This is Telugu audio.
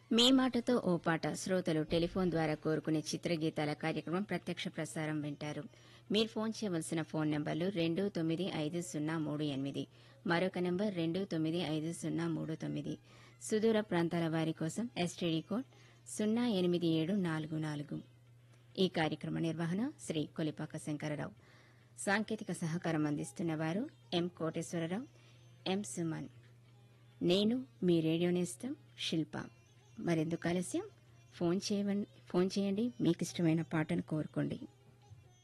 మీ మాటతో ఓ పాట శ్రోతలు టెలిఫోన్ ద్వారా కోరుకునే చిత్రగీతాల కార్యక్రమం ప్రత్యక్ష ప్రసారం వింటారు మీరు ఫోన్ చేయవలసిన ఫోన్ నంబర్లు రెండు తొమ్మిది ఐదు సున్నా మూడు ఎనిమిది మరొక నంబర్ రెండు తొమ్మిది ఐదు సున్నా మూడు తొమ్మిది సుదూర ప్రాంతాల వారి కోసం ఎస్టీడీ కోడ్ సున్నా ఎనిమిది ఏడు నాలుగు నాలుగు ఈ కార్యక్రమ నిర్వహణ శ్రీ కొలిపాక శంకరరావు సాంకేతిక సహకారం అందిస్తున్న వారు ఎం కోటేశ్వరరావు ఎం సుమన్ నేను మీ రేడియో నేస్తం శిల్ప మరెందుకు ఆలస్యం ఫోన్ చేయవన్- ఫోన్ చేయండి మీకు ఇష్టమైన పాటను కోరుకోండి